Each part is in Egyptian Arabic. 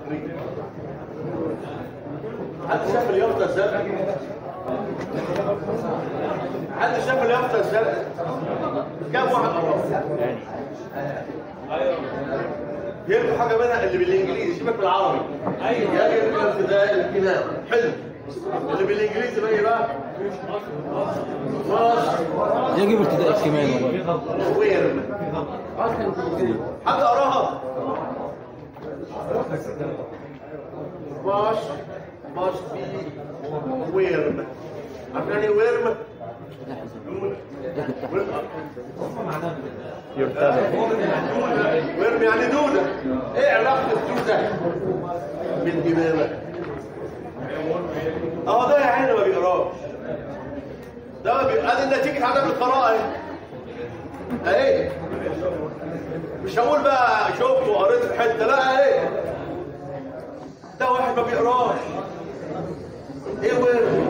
التقرير حد شاف اليافطه الزرقاء حد شاف اليافطه الزرقاء كم واحد قرب يبقى حاجه منها اللي بالانجليزي سيبك بالعربي ايوه يجب ابتداء الكلام حلو اللي بالانجليزي بقى ايه بقى مصر يجب ارتداء الكمام والله وير حد قراها ماش ماش بي ويرم عارف يعني ايه ويرم؟ ويرم يعني دودة ايه علاقة الدودة بالدماغ؟ اه ده يا عيني ما بيقراش ده ما بيقراش ادي نتيجة عدم القراءة اهي اهي مش هقول بقى شفت وقريت في حته لا اهي ده واحد ما بيقراش ايه وين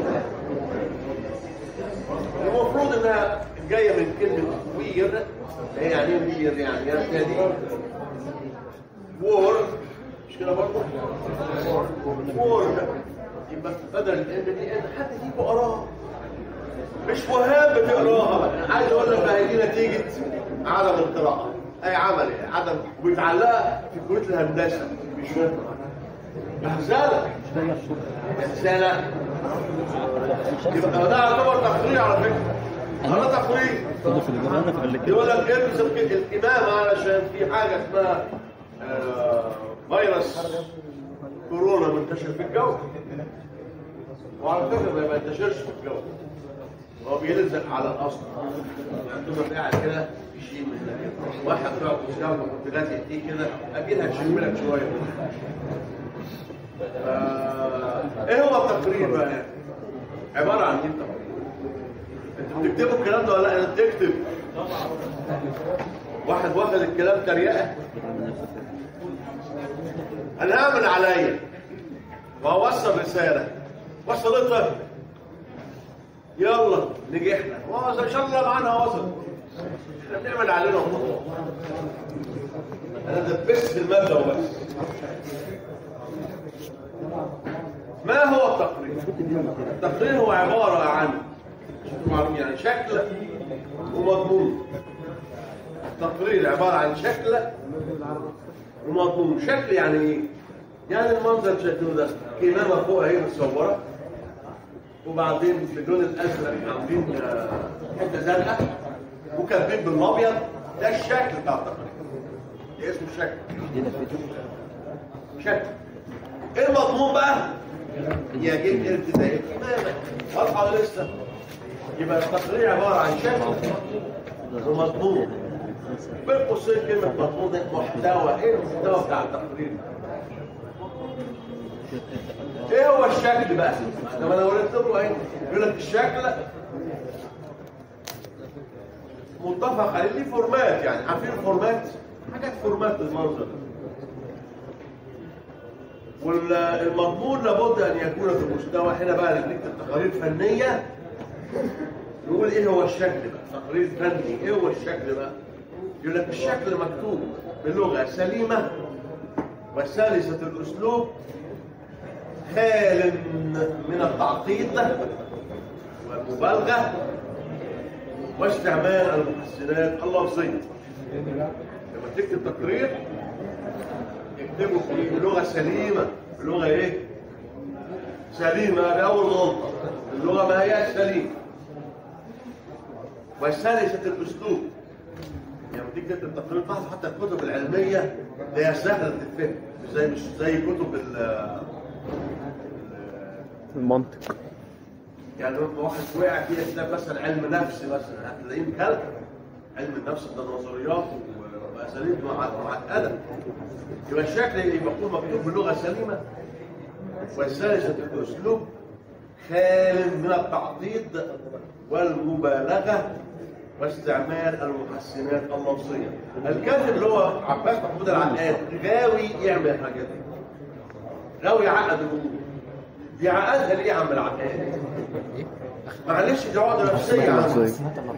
المفروض انها جايه من كلمه وير هي يعني ايه وير يعني يرتدي وور مش كده برضه وور يبقى بدل الام دي ان حد يجيب قراها مش مهم بتقراها انا عايز اقول لك هي دي نتيجه عدم القراءه اي عمل يعني عدم وبيتعلقها في كليه الهندسه مش مهم رساله رساله يبقى ده يعتبر تقرير على فكره ده تقرير في اللي جابها لنا في اللي يقول لك البس الكمامه علشان في حاجه اسمها آه، فيروس كورونا منتشر في الجو وعلى فكره ما بينتشرش في الجو هو بيلزق على الاصل يعني تفضل قاعد كده يشيل من ده واحد تقعد تشتغل وكنت لازق ايديه كده اكيد هتشم لك شويه آه، ايه هو التقرير بقى يعني؟ عباره عن ايه التقرير؟ انتوا بتكتبوا الكلام ده ولا لا؟ انا بتكتب واحد واخد الكلام تريقه انا هعمل عليا وهوصل رساله وصلتها يلا نجحنا وصل ان شاء الله معانا وصل احنا بنعمل علينا خطوه انا دبست الماده وبس ما هو التقرير التقرير هو عباره عن شوفوا معلوم يعني شكل ومضمون التقرير عباره عن شكل ومضمون شكل يعني ايه يعني المنظر اللي شايفينه ده كمامه فوق اهي متصوره وبعدين في اللون الازرق عاملين آه، حته زرقاء وكاتبين بالابيض ده الشكل بتاع التقرير ده اسمه الشكل شكل ايه المضمون بقى يجب ارتداء الكمامه واضحه ولا لسه يبقى التقرير عباره عن شكل ومضمون بين قوسين كلمه مضمون ده محتوى ايه المحتوى بتاع التقرير ايه هو الشكل بقى طب انا قلت له ايه يقول لك الشكل متفق عليه ليه فورمات يعني عارفين الفورمات حاجات فورمات المنظر والمضمون لابد ان يكون في مستوى هنا بقى نكتب تقارير فنيه نقول ايه هو الشكل بقى تقرير فني ايه هو الشكل بقى يقول لك الشكل مكتوب بلغه سليمه وسلسه الاسلوب خال من التعقيد والمبالغه واستعمال المحسنات اللفظيه لما تكتب تقرير اكتبه في بلغه سليمه بلغه ايه سليمه ده اول غلطه اللغه ما هي سليمه وسلسه الاسلوب يعني تيجي تكتب تقرير بعض حتى الكتب العلميه هي سهله تتفهم مش زي مش زي كتب ال المنطق يعني لما واحد وقع فيه كتاب مثلا علم نفس مثلا هتلاقيه مكلف علم النفس ده نظريات واساليب مع- معقده يبقى الشكل يبقى يكون مكتوب بلغه سليمه وسلسه الاسلوب خال من التعقيد والمبالغه واستعمال المحسنات اللفظيه الكاتب اللي هو عباس محمود العقاد غاوي يعمل الحاجات دي غاوي يعقد الامور بيعقدها ليه يا عم العقاد معلش دي عقده نفسيه يا عم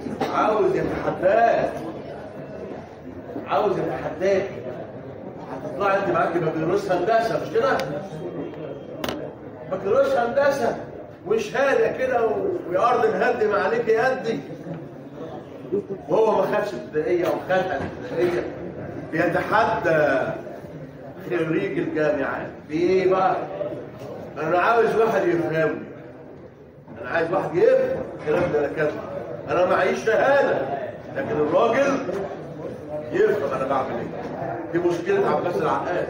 عاوز يتحداك عاوز يتحداك طلع انت معاك بكالوريوس هندسه مش كده؟ بكالوريوس هندسه وشهاده كده و- ويارض مهدم عليك يدي وهو ما خدش ابتدائيه او خدها ابتدائيه بيتحدى خريج الجامعات بايه بقى؟ انا عاوز واحد يفهمني انا عايز واحد يفهم الكلام ده انا كاتبه انا معيش شهاده لكن الراجل يفهم انا بعمل ايه دي مشكله عباس العقاد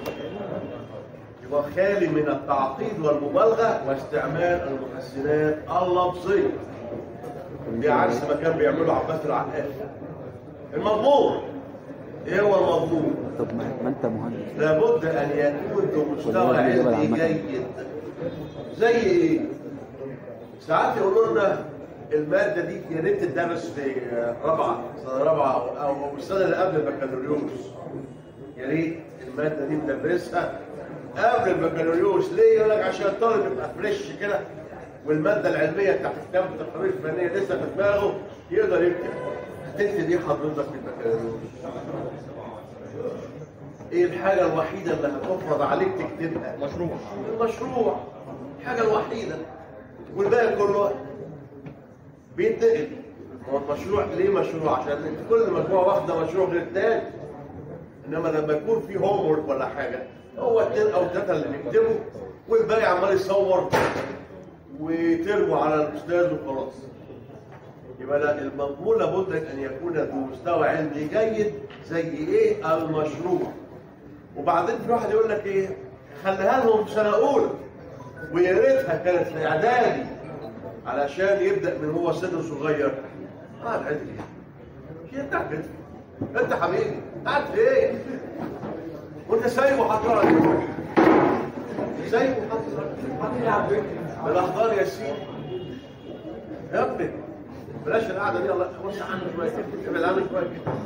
يبقى خالي من التعقيد والمبالغه واستعمال المحسنات اللفظيه دي عكس ما كان بيعمله عباس العقاد المضمون ايه هو المضمون طب ما ما انت مهندس لابد ان يكون ذو مستوى علمي جيد زي ايه ساعات يقولوا لنا الماده دي يا ريت تدرس في رابعه سنه رابعه او أو السنه اللي قبل البكالوريوس يا ريت الماده دي ندرسها قبل البكالوريوس ليه يقول لك عشان الطالب يبقى فريش كده والماده العلميه بتاعت كتاب التقارير الفنيه لسه في دماغه يقدر يكتب هتكتب دي حضرتك في البكالوريوس ايه الحاجة الوحيدة اللي هتفرض عليك تكتبها؟ مشروع المشروع الحاجة الوحيدة والباقي كله بينتقل هو المشروع ليه مشروع؟ عشان انت كل مجموعة واخدة مشروع غير التاني انما لما يكون في هوم ورك ولا حاجة هو اتنين او تلاتة اللي بيكتبوا والباقي عمال يصور وترموا على الاستاذ وخلاص يبقى لا المضمون لابد ان يكون ذو مستوى علمي جيد زي ايه المشروع وبعدين في واحد يقول لك ايه خليها لهم في سنه اولى ويا ريتها كانت في اعدادي علشان يبدا من هو سن صغير اه العيد ايه انت كده انت حبيبي قاعد في ايه وانت سايبه حاطط سايبه حاطط بالاحضان يا سيدي يا ابني بلاش القعده دي الله وسع عنه شويه ابعد عنه شويه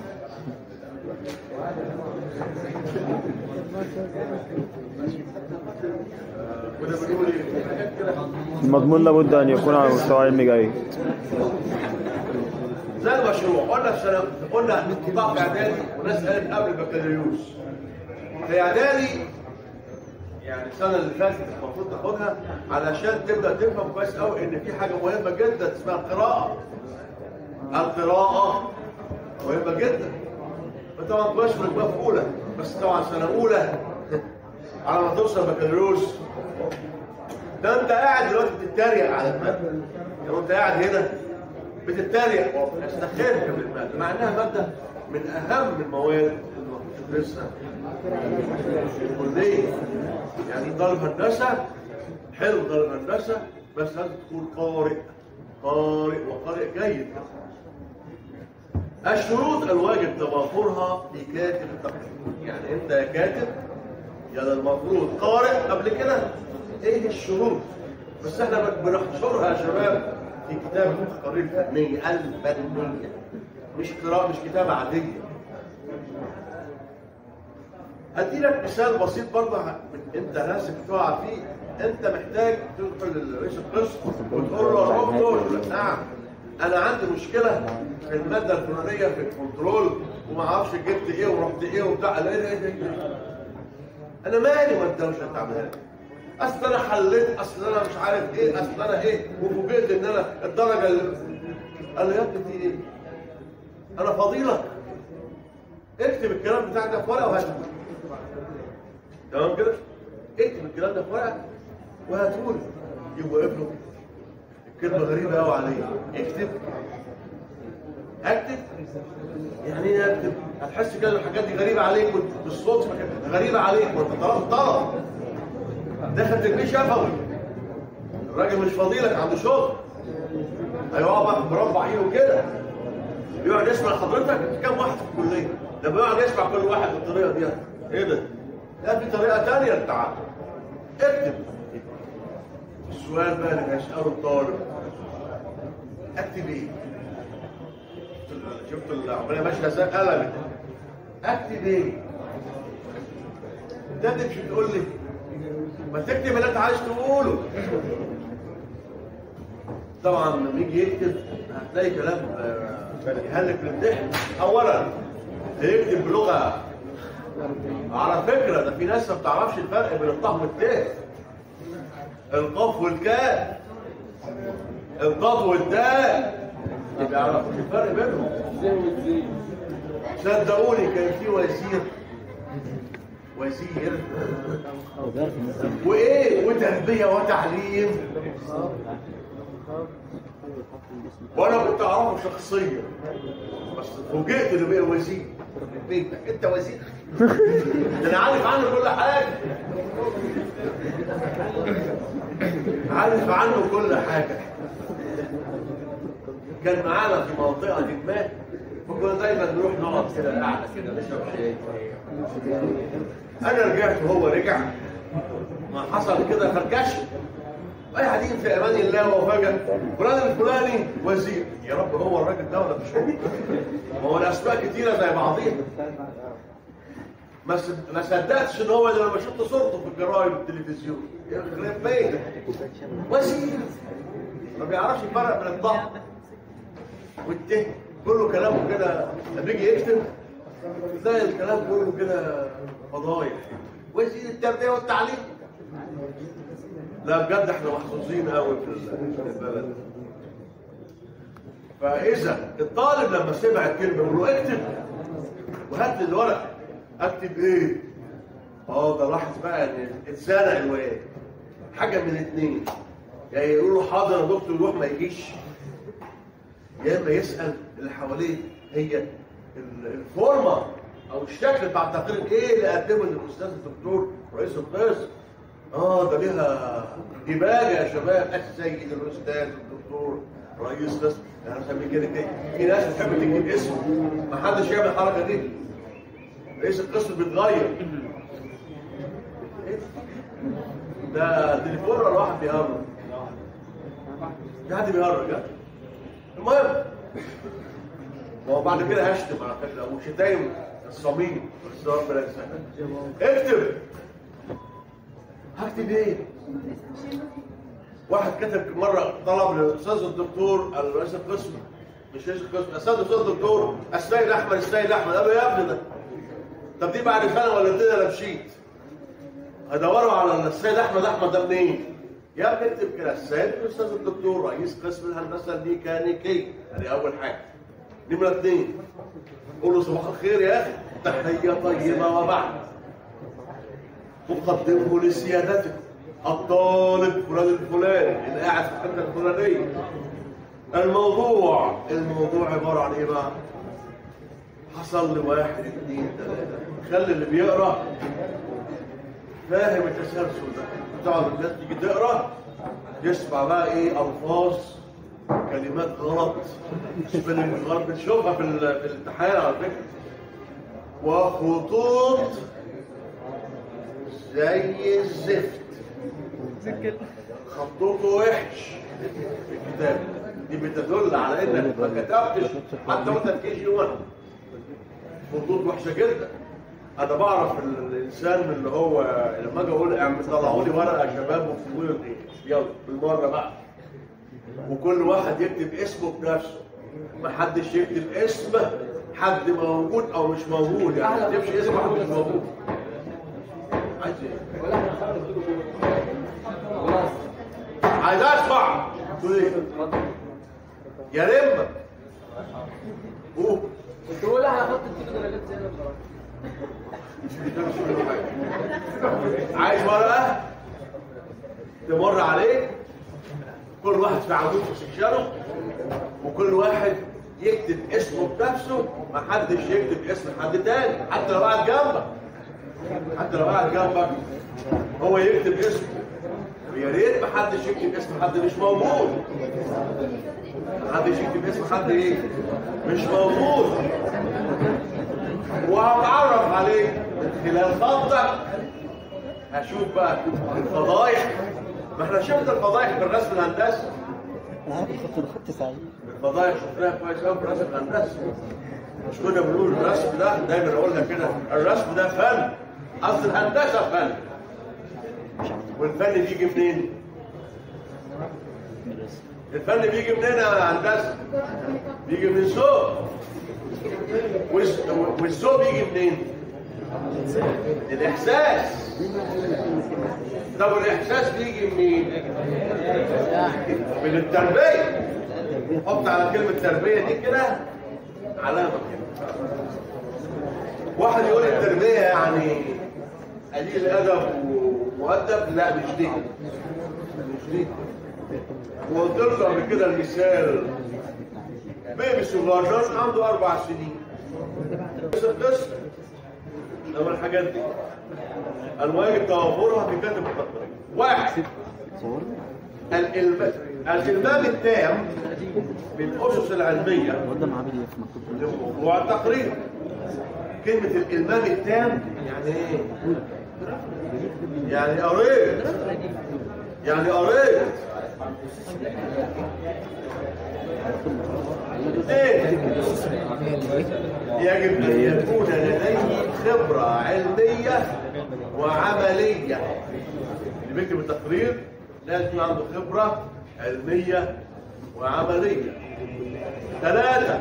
كنا بنقول ايه حاجات كده المضمون لابد أن يكون على مستوى علمي جيد زي المشروع قلنا في سنه قلنا انطباع في اعدادي وناس قالت قبل البكالوريوس في اعدادي يعني السنه اللي فاتت المفروض تاخدها علشان تبدا تفهم كويس قوي ان في حاجه مهمه جدا اسمها القراءه القراءه مهمه جدا طبعا بشمل بقى في اولى بس طبعا سنه اولى على ما توصل بكالوريوس ده انت قاعد دلوقتي بتتريق على الماده لو انت قاعد هنا بتتريق وبتستخدمها بالماده مع انها ماده من اهم المواد اللي المفروض تدرسها في الكليه يعني طالب هندسه حلو طالب هندسه بس لازم تكون قارئ قارئ وقارئ جيد الشروط الواجب توافرها في كاتب التقرير يعني انت يا كاتب يا ده المفروض قارئ قبل كده ايه الشروط بس احنا بنحشرها يا شباب في كتاب التقارير الفنيه الفنيه مش قراءه مش كتابه عاديه ادي لك مثال بسيط برضه انت ناسك تقع فيه انت محتاج تدخل لرئيس القسم وتقول له يا دكتور يقول لك نعم انا عندي مشكله في الماده الفلانيه في الكنترول وما اعرفش جبت ايه ورحت ايه وبتاع قال ايه ده ايه ده إيه ده؟ انا مالي ما انت مش هتعملها لي اصل انا حليت اصل انا مش عارف ايه اصل انا ايه وفوجئت ان انا الدرجه اللي قال لي يا ابني في ايه؟ انا فضيلك اكتب الكلام بتاعك ده في ورقه وهاته تمام كده؟ اكتب الكلام ده في ورقه وهاته لي يبقى ابنه الكلمه غريبه قوي عليه اكتب اكتب يعني ايه اكتب هتحس كده الحاجات دي غريبه عليك وانت بالصدفه كده غريبه عليك وانت طلبت طلب داخل تجري شفوي الراجل مش فاضيلك عنده شغل هيقعد مربع عينه كده يقعد يسمع حضرتك كم واحد في الكليه لما يقعد يسمع كل واحد بالطريقه دي ايه ده؟ لا في طريقه ثانيه للتعامل اكتب السؤال بقى اللي هيساله الطالب اكتب ايه؟ شفت العمليه ماشيه ازاي قلبت اكتب ايه؟ انت مش بتقول لي ما تكتب اللي انت عايز تقوله طبعا لما يجي يكتب هتلاقي كلام آه، يهلك الامتحان اولا هيكتب بلغه على فكره ده في ناس ما بتعرفش الفرق بين الطاء والتاء القاف والكاف القاف والتاء ما بيعرفوش الفرق بينهم صدقوني كان في وزير وزير وايه وتربيه وتعليم وانا كنت اعرفه شخصيا بس فوجئت انه بقى وزير بيتك انت وزير ده انا عارف عنه كل حاجه عارف عنه كل حاجه كان معانا في منطقه ما وكنا دايما نروح نقعد كده قاعده كده نشرب شاي انا رجعت وهو رجع ما حصل كده فركشه اي قاعدين في امان الله وفجاه فلان الفلاني وزير يا رب هو الراجل ده ولا مش هو ما هو الاسماء كتيره زي بعضيها ما صد- ما صدقتش ان هو ده لما شفت صورته في الجرايد والتلفزيون يخرب بيتك وزير ما بيعرفش يفرق بين الضغط والته كله كلامه كده لما يجي يكتب تلاقي الكلام كله كده فضايح وزير التربيه والتعليم لا بجد احنا محظوظين قوي في ال- في البلد فاذا الطالب لما سمع الكلمه يقول له اكتب وهات لي الورق اكتب ايه اه ده لاحظ بقى ان اتزنق الواد حاجه من اتنين يا يقول له حاضر يا دكتور يروح ما يجيش يا اما يسال اللي حواليه هي ال- الفورمه او الشكل بتاع التقرير ايه اللي قدمه للاستاذ الدكتور رئيس القسم اه ده ليها ديباجه يا شباب السيد الاستاذ الدكتور رئيس قسم انا بسميه كده كده في ناس بتحب تكتب اسمه ما حدش يعمل الحركه دي رئيس القسم بيتغير ده تليفون ولا واحد بيهرج في حد بيهرج ها المهم ما هو بعد كده هشتم على فكره وشتايم الصميم بس ربنا يسهل اكتب هكتب ايه؟ واحد كتب مره طلب للاستاذ الدكتور رئيس القسم مش رئيس القسم الاستاذ الاستاذ الدكتور السيد احمد السيد احمد قال له يا ابني ده طب دي بعد سنه ولا اتنين انا مشيت هدوروا على السيد احمد احمد ده منين؟ يا ابني اكتب كده السيد الاستاذ الدكتور رئيس قسم الهندسه الميكانيكيه ادي اول حاجه نمره اثنين قول له صباح الخير يا اخي تحيه طيبه وبعد أقدمه لسيادتك الطالب فلان الفلاني اللي قاعد في الحته الفلانيه الموضوع الموضوع عباره عن ايه بقى؟ حصل لي واحد اثنين ثلاثه خلي اللي بيقرا فاهم التسلسل ده تقعد الناس تيجي تقرا يسمع بقى ايه الفاظ كلمات غلط سبيلنج غلط بتشوفها في ال- في الامتحان على فكره وخطوط زي الزفت خطوطه وحش في الكتاب دي بتدل على انك ما كتبتش حتى وانت في كي جي 1 خطوط وحشه جدا انا بعرف ال- الانسان من اللي هو لما اجي اقول اعمل- طلعوا لي ورقه يا شباب واكتبوا لي ايه يلا بالمره بقى وكل واحد يكتب اسمه بنفسه ما حدش يكتب اسم حد موجود او مش موجود يعني ما تكتبش اسم حد مش موجود عايز ايه؟ عايز اسمع تقول ايه؟ يا رمة قول تقول على خط التيكت انا جبت هنا بصراحه عايز ورقة تمر عليك كل واحد في عمود في سكشنه وكل واحد يكتب اسمه بنفسه ما حدش يكتب اسم حد تاني حتى لو قاعد جنبك حتى لو قاعد جنبك هو يكتب اسمه ويا ريت ما حدش يكتب اسم حد مش موجود ما حدش يكتب اسم حد ايه مش موجود وهتعرف عليك من خلال خطك هشوف بقى الفضايح ما احنا شفنا الفضايح بالرسم الهندسي انا عارف الخط ده خط سعيد الفضايح شفناها كويس قوي في الرسم الهندسي مش كنا بنقول الرسم ده دايما اقول لك كده الرسم ده فن اصل الهندسه فن والفن بيجي منين؟ الفن بيجي منين يا هندسه؟ بيجي من الذوق والز- والذوق بيجي منين؟ الاحساس طب الاحساس بيجي منين من التربيه حط على كلمه تربيه دي كده علامه كده واحد يقول التربيه يعني قليل ادب ومؤدب لا مش دي مش دي وقلت له قبل كده المثال بيبي صغير عنده اربع سنين بس القسم لما الحاجات دي الواجب توفرها في كاتب التقرير واحد الإلم... الإلمام التام بالأسس العلمية قدام عامل ايه في مكتوب لموضوع التقرير كلمة الإلمام التام يعني إيه؟ يعني قريت يعني قريت ايه يجب ان يكون لديه خبرة علمية وعملية اللي بيكتب التقرير لازم يكون عنده خبرة علمية وعملية ثلاثة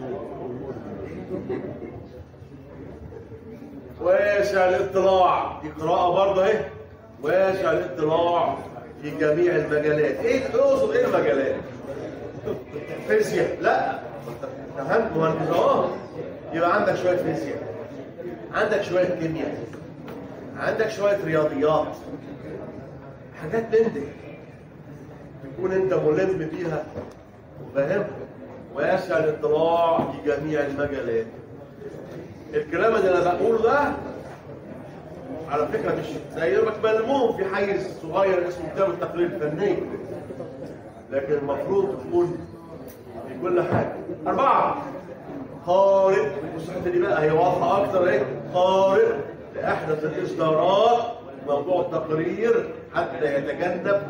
واسع الاطلاع دي قراءة برضه اهي واسع الاطلاع في جميع المجالات ايه تقصد ايه المجالات فيزياء لا فهمت مهندس اه يبقى عندك شويه فيزياء عندك شويه كيمياء عندك شويه رياضيات حاجات من دي تكون انت ملم بيها وفاهم واسع الاطلاع في جميع المجالات الكلام اللي انا بقوله ده على فكره مش زي ما ملموم في حيز صغير اسمه كتاب التقرير الفني لكن المفروض تكون في كل حاجه اربعه قارئ بص الحته دي بقى هي واضحه اكتر ايه قارئ لاحدث الاصدارات موضوع التقرير حتى يتجنب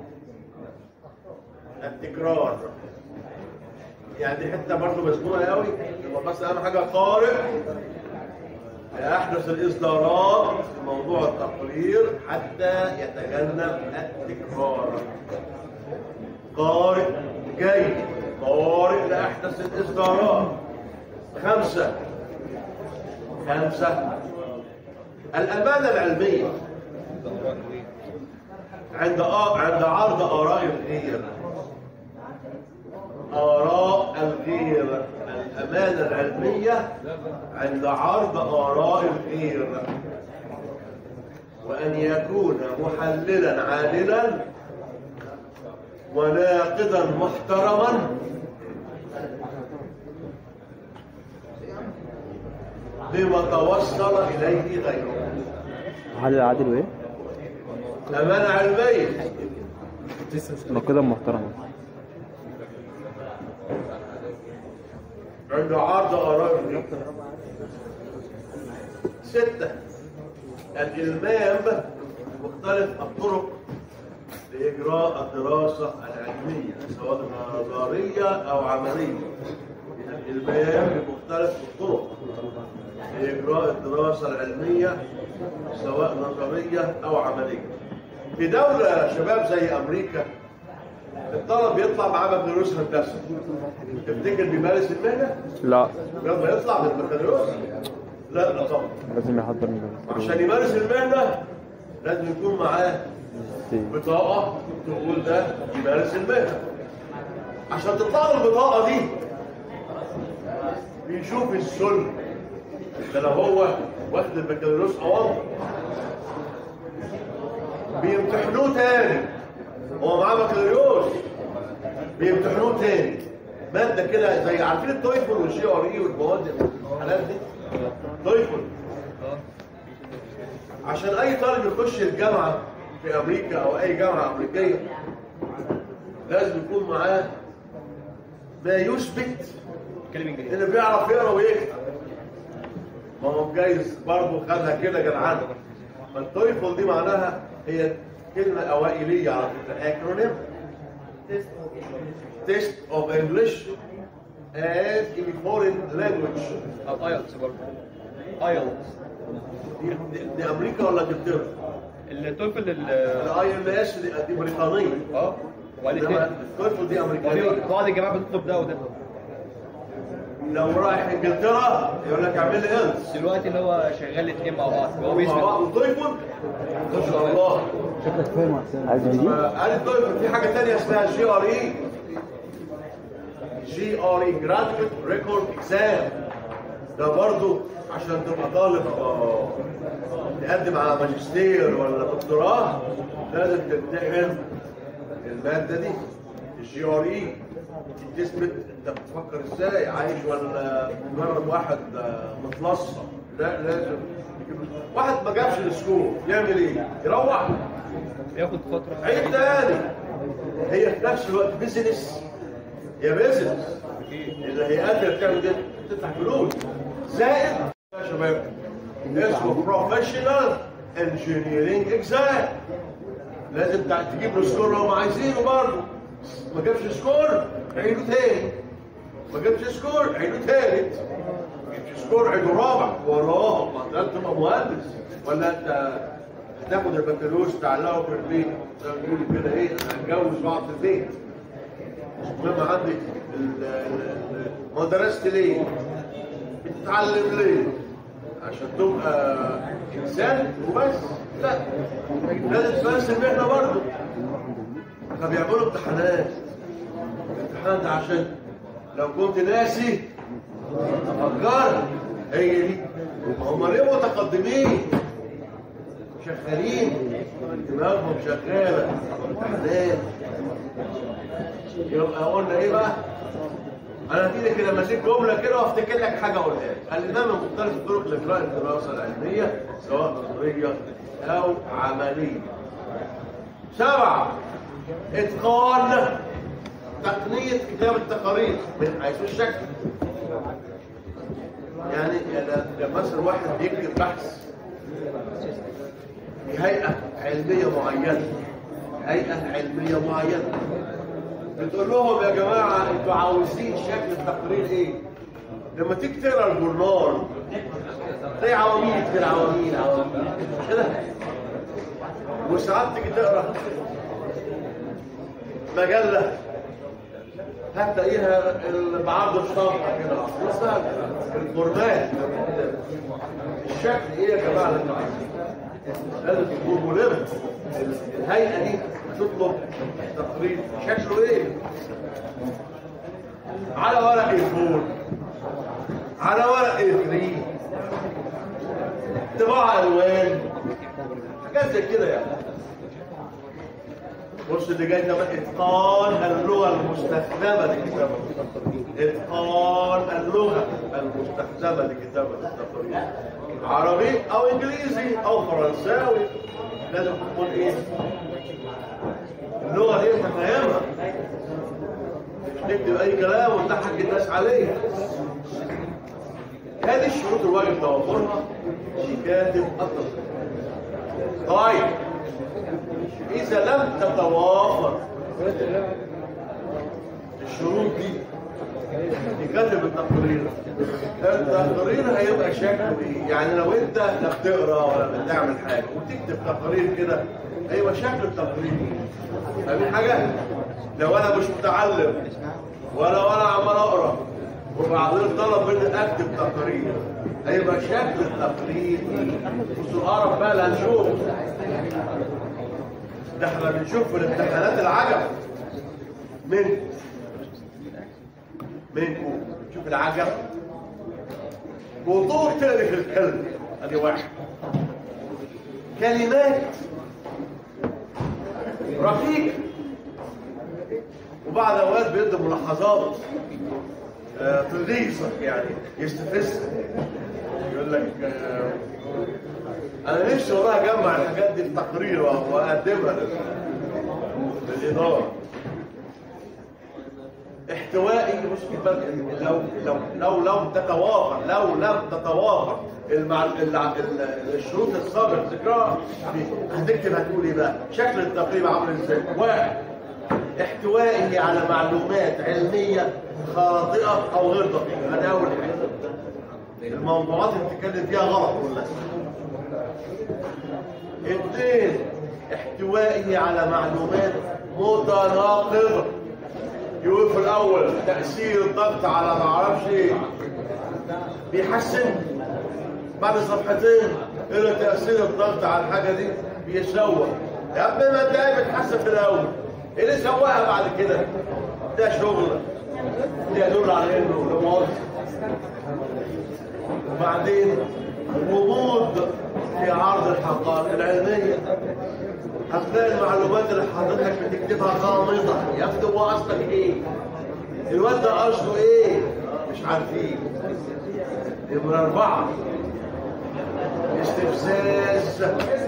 التكرار يعني دي حته برضه مزنوقه قوي يبقى بس اهم حاجه قارئ لأحدث الإصدارات في موضوع التقرير حتى يتجنب التكرار قارئ جيد قارئ لأحدث الإصدارات خمسة خمسة الأمانة العلمية عند آ- عند عرض آراء الغير آراء الغير الأمانة العلمية عند عرض آراء الغير وأن يكون محللا عادلا وناقدا محترما بما توصل إليه غيره محل العادل وايه؟ أمانة علمية نقدا محترما عند عرض آراء الغير ستة الإلمام مختلف الطرق لإجراء الدراسة العلمية سواء نظرية أو عملية الإلمام بمختلف الطرق لإجراء الدراسة العلمية سواء نظرية أو عملية في دولة شباب زي أمريكا الطلب بيطلع معاه بكالوريوس هندسة تفتكر بيمارس المهنة؟ لا لما يطلع بالبكالوريوس لا لا طبعا لازم يحضر من عشان يمارس المهنة لازم يكون معاه بطاقة تقول ده يمارس المهنة عشان تطلع له البطاقة دي بيشوف السل ده لو هو واخد البكالوريوس أوامر بيمتحنوه تاني هو معاه بكالوريوس بيمتحنوه تاني مادة كده زي عارفين التويفل والجي ار اي والمواد الحالات دي تويفل عشان اي طالب يخش الجامعه في امريكا او اي جامعه امريكيه لازم يكون معاه ما يثبت انه بيعرف يقرا ويكتب ما هو جايز برضه خدها كده جدعان فالتويفل دي معناها هي كلمه اوائليه على فكره اكرونيم تيست اوف انجلش as in foreign language او ايلتس برضه ايلتس دي, دي, دي امريكا ولا انجلترا؟ التويفل ال الاي ام اس دي, دي بريطانيه اه والاثنين انما التويفل دي امريكانيه بعض الجماعات بتطلب ده وده لو رايح انجلترا يقول لك اعمل لي هيلث دلوقتي اللي هو شغال الاثنين مع بعض هو مع بيثبت بعض وضيفون ما شاء الله شكلك فاهم يا حسين عايز جديد؟ قال الضيف في حاجه ثانيه اسمها جي ار اي جي ار اي جراديويت ريكورد اكزام ده برضو عشان تبقى طالب آه، تقدم على ماجستير ولا دكتوراه لازم تمتحن الماده دي الجي ار اي تثبت انت بتفكر ازاي عايش ولا مجرد واحد آه، متلصم لا لازم واحد ما جابش السكور يعمل ايه؟ يروح بياخد فتره عيب تاني هي في نفس الوقت بيزنس هي بيزنس اذا هي قادره تعمل ده تدفع فلوس زائد يا شباب اسمه بروفيشنال انجينيرنج اكزام لازم تع- تجيب له سكور اللي هم عايزينه برضه ما جابش سكور عيده تاني ما جابش سكور عيده تالت ما جابش سكور عيده رابع وراه ما انت تبقى مهندس ولا انت هتاخد البكالوريوس تعلقه في البيت زي ما بيقولوا كده ايه انا هتجوز واقعد في البيت المهم عندك ال- ال- ال- ما درست ليه؟ بتتعلم ليه؟ عشان تبقى انسان وبس لا لازم تمارس المهنه برضه فبيعملوا امتحانات الامتحان ده عشان لو كنت ناسي افكرك هي دي هم ليه متقدمين شغالين دماغهم شغاله امتحانات يبقى قلنا ايه بقى انا هديلك كده ماسك جمله كده وافتكر لك حاجه اقولها لك الامام من مختلف الطرق لاجراء الدراسه العلميه سواء نظريه او عمليه سبعه اتقان تقنيه كتابه التقارير من حيث الشكل يعني لما مثلا واحد بيكتب بحث في هيئه علميه معينه هيئه علميه معينه بتقول لهم يا جماعه انتوا عاوزين شكل التقرير ايه؟ لما تيجي تقرا الجورنال تلاقي عواميد كده عواميد عواميد كده وساعات تيجي تقرا مجله هتلاقيها ال- بعرض الصفحه كده بص الفورمات الشكل ايه يا جماعه اللي انتوا عايزينه؟ لازم تكون ملم الهيئه دي تطلب تقرير شكله ايه على ورق الفول على ورق الفري طباعة الوان حاجات زي كده يعني بص اللي جاي ده بقى اتقان اللغه المستخدمه لكتابه اتقان اللغه المستخدمه لكتابه التقرير عربي او انجليزي او فرنساوي لازم تكون ايه اللغه دي انت فاهمها مش تكتب اي كلام وتضحك الناس عليه هذه الشروط الواجب توفرها لكاتب التصريح طيب اذا لم تتوافر الشروط دي لكاتب التقرير التقرير هيبقى شكله ايه يعني لو انت لا بتقرا ولا بتعمل حاجه وتكتب تقرير كده هيبقى شكل التقرير ايه فاهمين حاجه لو انا مش متعلم ولا ولا عمال اقرا وبعدين طلب مني اكتب تقرير هيبقى شكل التقرير بصوا القرف بقى اللي هنشوف ده احنا بنشوف في الامتحانات العجب منكم منكم شوف العجب وضوء تقري في الكلمة ادي واحد كلمات رقيقة وبعد اوقات بيدي ملاحظات آه، تغيظك يعني يستفزك يقول لك آه، انا نفسي والله اجمع الحاجات دي في تقرير واقدمها لل- للاداره احتوائي مش كتاب لو لو لو لم تتوافر لو لم تتوافر المع... الع- ال- الشروط السابقه ذكرها هتكتب هتقول ايه بقى شكل التقرير عامل ازاي واحد احتوائه على معلومات علميه خاطئه او غير دقيقه هذا اول حاجه الموضوعات اللي بتتكلم فيها غلط كلها اثنين احتوائه على معلومات متناقضه يقول في الاول تاثير الضغط على ما اعرفش ايه بيحسن بعد صفحتين إلى تأثير الضغط على الحاجة دي بيسوى يا ابني ما انت قاعد بتحسن في الأول إيه اللي سواها بعد كده؟ ده شغل ده يدل على إنه ده موظف وبعدين غموض في عرض الحقائق العلمية هتلاقي المعلومات اللي حضرتك بتكتبها غامضة يا ابني هو قصدك ايه؟ الواد ده قصده ايه؟ مش عارفين نمرة أربعة استفزاز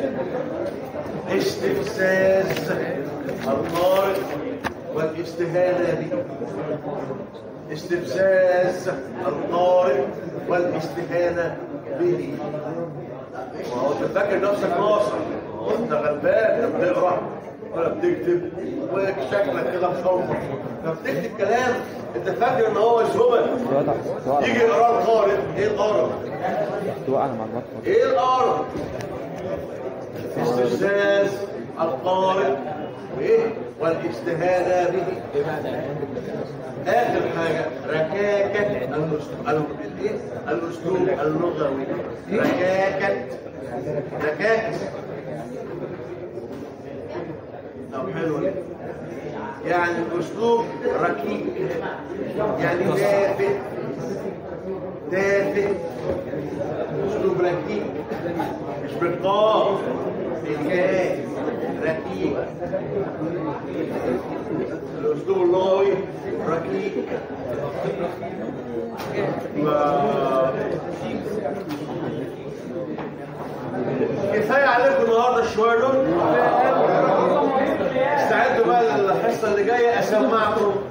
استفزاز الطارئ والاستهانة به استفزاز الطارئ والاستهانة به ما هو انت فاكر نفسك ناصر ما هو انت غلبان انت بتقرا ولا بتكتب وشكلك كده مشوق فبتكتب كلام انت فاكر ان هو زبل توقع توقع يجي يقرا القارئ ايه القارئ؟ توقع على معلومات خاطئة. ايه القارئ؟ استفزاز القارئ وايه؟ والاستهانة به آخر حاجة ركاكة الأسلوب الإيه؟ الأسلوب اللغوي ركاكة ركاكة طب حلو ده. يعني الأسلوب ركيك يعني تافه تافه أسلوب ركيك مش بالقاف بالكاف ركيك الأسلوب اللغوي ركيك و- كفاية عليكم النهاردة الشوية دول استعدوا بقى للحصة اللي جاية أسمعكم